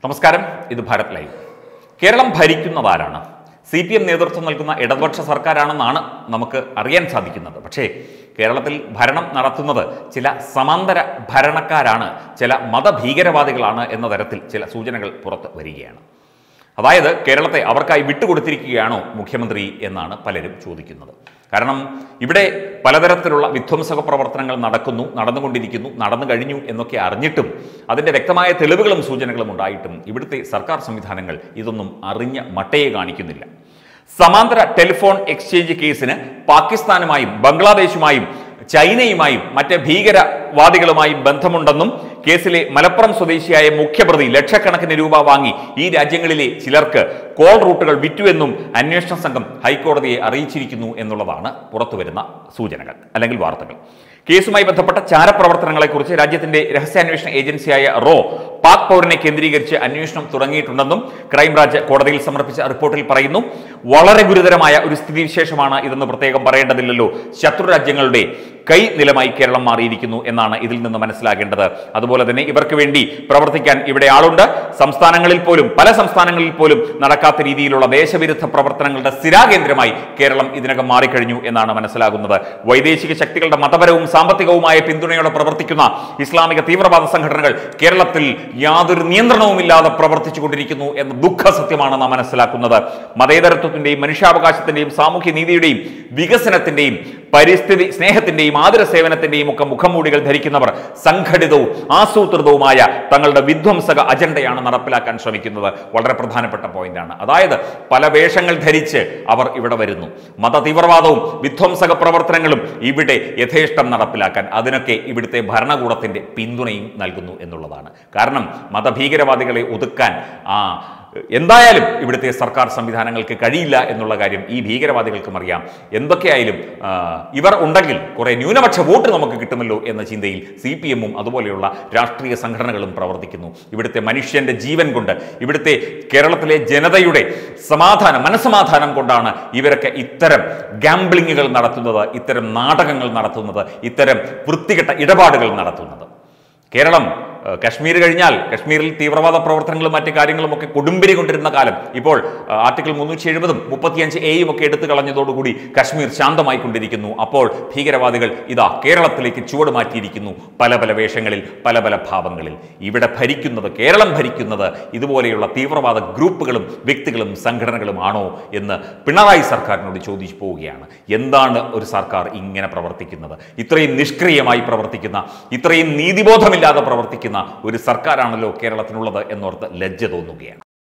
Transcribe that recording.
നമസ്കാരം ഇത് ഭാരത് ലൈവ് കേരളം ഭരിക്കുന്നതാരാണ് സി പി എം നേതൃത്വം നൽകുന്ന ഇടതുപക്ഷ സർക്കാരാണെന്നാണ് നമുക്ക് അറിയാൻ സാധിക്കുന്നത് പക്ഷേ കേരളത്തിൽ ഭരണം നടത്തുന്നത് ചില സമാന്തര ഭരണക്കാരാണ് ചില മതഭീകരവാദികളാണ് എന്ന തരത്തിൽ ചില സൂചനകൾ പുറത്ത് വരികയാണ് അതായത് കേരളത്തെ അവർക്കായി വിട്ടുകൊടുത്തിരിക്കുകയാണോ മുഖ്യമന്ത്രി എന്നാണ് പലരും ചോദിക്കുന്നത് കാരണം ഇവിടെ പലതരത്തിലുള്ള വിധ്വംസക പ്രവർത്തനങ്ങൾ നടക്കുന്നു നടന്നുകൊണ്ടിരിക്കുന്നു നടന്നു കഴിഞ്ഞു എന്നൊക്കെ അറിഞ്ഞിട്ടും അതിൻ്റെ വ്യക്തമായ തെളിവുകളും സൂചനകളും ഉണ്ടായിട്ടും ഇവിടുത്തെ സർക്കാർ സംവിധാനങ്ങൾ ഇതൊന്നും അറിഞ്ഞ മട്ടയെ കാണിക്കുന്നില്ല സമാന്തര ടെലിഫോൺ എക്സ്ചേഞ്ച് കേസിന് പാകിസ്ഥാനുമായും ബംഗ്ലാദേശുമായും ചൈനയുമായും മറ്റ് ഭീകരവാദികളുമായും ബന്ധമുണ്ടെന്നും കേസിലെ മലപ്പുറം സ്വദേശിയായ മുഖ്യപ്രതി ലക്ഷക്കണക്കിന് രൂപ വാങ്ങി ഈ രാജ്യങ്ങളിലെ ചിലർക്ക് കോൾ റൂട്ടുകൾ വിറ്റുവെന്നും അന്വേഷണ സംഘം ഹൈക്കോടതിയെ അറിയിച്ചിരിക്കുന്നു എന്നുള്ളതാണ് പുറത്തുവരുന്ന സൂചനകൾ അല്ലെങ്കിൽ വാർത്തകൾ കേസുമായി ബന്ധപ്പെട്ട ചാരപ്രവർത്തനങ്ങളെക്കുറിച്ച് രാജ്യത്തിന്റെ രഹസ്യാന്വേഷണ ഏജൻസിയായ റോ പാക് പൗരനെ കേന്ദ്രീകരിച്ച് അന്വേഷണം തുടങ്ങിയിട്ടുണ്ടെന്നും ക്രൈംബ്രാഞ്ച് കോടതിയിൽ സമർപ്പിച്ച റിപ്പോർട്ടിൽ പറയുന്നു വളരെ ഗുരുതരമായ ഒരു സ്ഥിതിവിശേഷമാണ് ഇതെന്ന് പ്രത്യേകം പറയേണ്ടതില്ലല്ലോ ശത്രു രാജ്യങ്ങളുടെ കൈ നിലമായി കേരളം മാറിയിരിക്കുന്നു എന്നാണ് ഇതിൽ നിന്ന് മനസ്സിലാക്കേണ്ടത് അതുപോലെ തന്നെ ഇവർക്ക് വേണ്ടി പ്രവർത്തിക്കാൻ ഇവിടെ ആളുണ്ട് സംസ്ഥാനങ്ങളിൽ പോലും പല സംസ്ഥാനങ്ങളിൽ പോലും നടക്കാത്ത രീതിയിലുള്ള ദേശവിരുദ്ധ പ്രവർത്തനങ്ങളുടെ സ്ഥിരാകേന്ദ്രമായി കേരളം ഇതിനകം മാറിക്കഴിഞ്ഞു എന്നാണ് മനസ്സിലാകുന്നത് വൈദേശിക ശക്തികളുടെ മതപരവും സാമ്പത്തികവുമായ പിന്തുണയോടെ പ്രവർത്തിക്കുന്ന ഇസ്ലാമിക തീവ്രവാദ സംഘടനകൾ കേരളത്തിൽ യാതൊരു നിയന്ത്രണവുമില്ലാതെ പ്രവർത്തിച്ചു കൊണ്ടിരിക്കുന്നു എന്ന ദുഃഖ സത്യമാണ് നാം മനസ്സിലാക്കുന്നത് മതേതരത്വത്തിന്റെയും മനുഷ്യാവകാശത്തിന്റെയും സാമൂഹ്യ നീതിയുടെയും വികസനത്തിന്റെയും പരിസ്ഥിതി സ്നേഹത്തിന്റെയും ആതുര സേവനത്തിന്റെയും ഒക്കെ മുഖംമൂടികൾ ധരിക്കുന്നവർ സംഘടിതവും ആസൂത്രിതവുമായ തങ്ങളുടെ വിധ്വംസക അജണ്ടയാണ് നടപ്പിലാക്കാൻ ശ്രമിക്കുന്നത് വളരെ പ്രധാനപ്പെട്ട പോയിന്റാണ് അതായത് പല വേഷങ്ങൾ ധരിച്ച് അവർ ഇവിടെ വരുന്നു മത തീവ്രവാദവും വിധ്വംസക പ്രവർത്തനങ്ങളും ഇവിടെ യഥേഷ്ടം നടപ്പിലാക്കാൻ അതിനൊക്കെ ഇവിടുത്തെ ഭരണകൂടത്തിന്റെ പിന്തുണയും നൽകുന്നു എന്നുള്ളതാണ് കാരണം മതഭീകരവാദികളെ ഒതുക്കാൻ ആ എന്തായാലും ഇവിടുത്തെ സർക്കാർ സംവിധാനങ്ങൾക്ക് കഴിയില്ല എന്നുള്ള കാര്യം ഈ ഭീകരവാദികൾക്കും അറിയാം എന്തൊക്കെയായാലും ആ, ഇവർ ഉണ്ടെങ്കിൽ കുറെ ന്യൂനപക്ഷ വോട്ട് നമുക്ക് കിട്ടുമല്ലോ എന്ന ചിന്തയിൽ സി പി എമ്മും അതുപോലെയുള്ള രാഷ്ട്രീയ സംഘടനകളും പ്രവർത്തിക്കുന്നു ഇവിടുത്തെ മനുഷ്യന്റെ ജീവൻ കൊണ്ട് ഇവിടുത്തെ കേരളത്തിലെ ജനതയുടെ സമാധാനം മനസ്സമാധാനം കൊണ്ടാണ് ഇവരൊക്കെ ഇത്തരം ഗാംബ്ലിങ്ങുകൾ നടത്തുന്നത് ഇത്തരം നാടകങ്ങൾ നടത്തുന്നത് ഇത്തരം വൃത്തികെട്ട ഇടപാടുകൾ നടത്തുന്നത് കേരളം ഏഹ്, കശ്മീർ കഴിഞ്ഞാൽ കശ്മീരിൽ തീവ്രവാദ പ്രവർത്തനങ്ങളും മറ്റു കാര്യങ്ങളും ഒക്കെ കൊടുമ്പിരി കൊണ്ടിരുന്ന കാലം ഇപ്പോൾ ഏഹ്, ആർട്ടിക്കിൾ മുന്നൂറ്റി എഴുപതും മുപ്പത്തിയഞ്ച് എയും ഒക്കെ എടുത്തു കളഞ്ഞതോടുകൂടി കശ്മീർ ശാന്തമായി കൊണ്ടിരിക്കുന്നു അപ്പോൾ ഭീകരവാദികൾ ഇതാ കേരളത്തിലേക്ക് ചുവട് മാറ്റിയിരിക്കുന്നു പല പല വേഷങ്ങളിൽ പല പല ഭാവങ്ങളിൽ ഇവിടെ ഭരിക്കുന്നത് കേരളം ഭരിക്കുന്നത് ഇതുപോലെയുള്ള തീവ്രവാദ ഗ്രൂപ്പുകളും വ്യക്തികളും സംഘടനകളും ആണോ എന്ന് പിണറായി സർക്കാരിനോട് ചോദിച്ചു പോവുകയാണ് എന്താണ് ഒരു സർക്കാർ ഇങ്ങനെ പ്രവർത്തിക്കുന്നത് ഇത്രയും നിഷ്ക്രിയമായി പ്രവർത്തിക്കുന്ന ഇത്രയും നീതിബോധമില്ലാതെ പ്രവർത്തിക്കുന്ന ഒരു സർക്കാരാണല്ലോ കേരളത്തിനുള്ളത് എന്നോർത്ത് ലജ്ജ തോന്നുകയാണ്